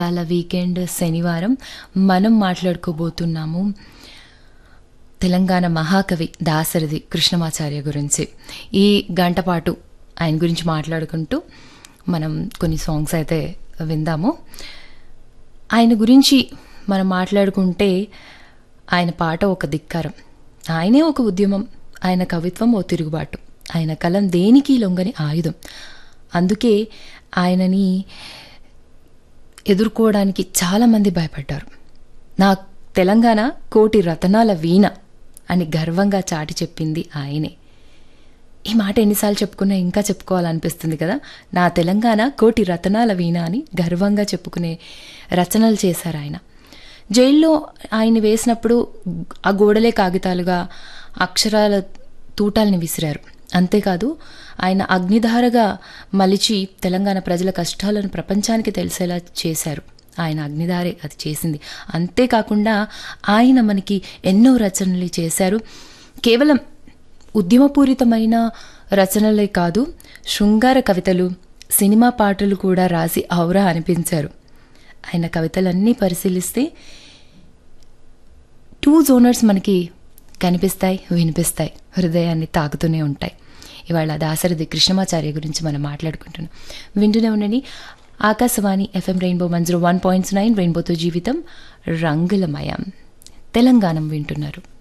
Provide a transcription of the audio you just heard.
వాళ్ళ వీకెండ్ శనివారం మనం మాట్లాడుకోబోతున్నాము తెలంగాణ మహాకవి దాసరథి కృష్ణమాచార్య గురించి ఈ గంట పాటు ఆయన గురించి మాట్లాడుకుంటూ మనం కొన్ని సాంగ్స్ అయితే విందాము ఆయన గురించి మనం మాట్లాడుకుంటే ఆయన పాట ఒక ధిక్కారం ఆయనే ఒక ఉద్యమం ఆయన కవిత్వం ఓ తిరుగుబాటు ఆయన కలం దేనికి లొంగని ఆయుధం అందుకే ఆయనని ఎదుర్కోవడానికి చాలామంది భయపడ్డారు నా తెలంగాణ కోటి రతనాల వీణ అని గర్వంగా చాటి చెప్పింది ఆయనే ఈ మాట ఎన్నిసార్లు చెప్పుకున్నా ఇంకా చెప్పుకోవాలనిపిస్తుంది కదా నా తెలంగాణ కోటి రతనాల వీణ అని గర్వంగా చెప్పుకునే రచనలు చేశారు ఆయన జైల్లో ఆయన వేసినప్పుడు ఆ గోడలే కాగితాలుగా అక్షరాల తూటాల్ని విసిరారు అంతేకాదు ఆయన అగ్నిధారగా మలిచి తెలంగాణ ప్రజల కష్టాలను ప్రపంచానికి తెలిసేలా చేశారు ఆయన అగ్నిధారే అది చేసింది అంతేకాకుండా ఆయన మనకి ఎన్నో రచనలు చేశారు కేవలం ఉద్యమపూరితమైన రచనలే కాదు శృంగార కవితలు సినిమా పాటలు కూడా రాసి ఔరా అనిపించారు ఆయన కవితలన్నీ పరిశీలిస్తే టూ జోనర్స్ మనకి కనిపిస్తాయి వినిపిస్తాయి హృదయాన్ని తాకుతూనే ఉంటాయి ఇవాళ దాసరథి కృష్ణమాచార్య గురించి మనం మాట్లాడుకుంటున్నాం వింటూనే ఉండండి Akashvani FM rainbow one zero one points nine రెయిన్బోతో జీవితం రంగులమయం తెలంగాణ వింటున్నారు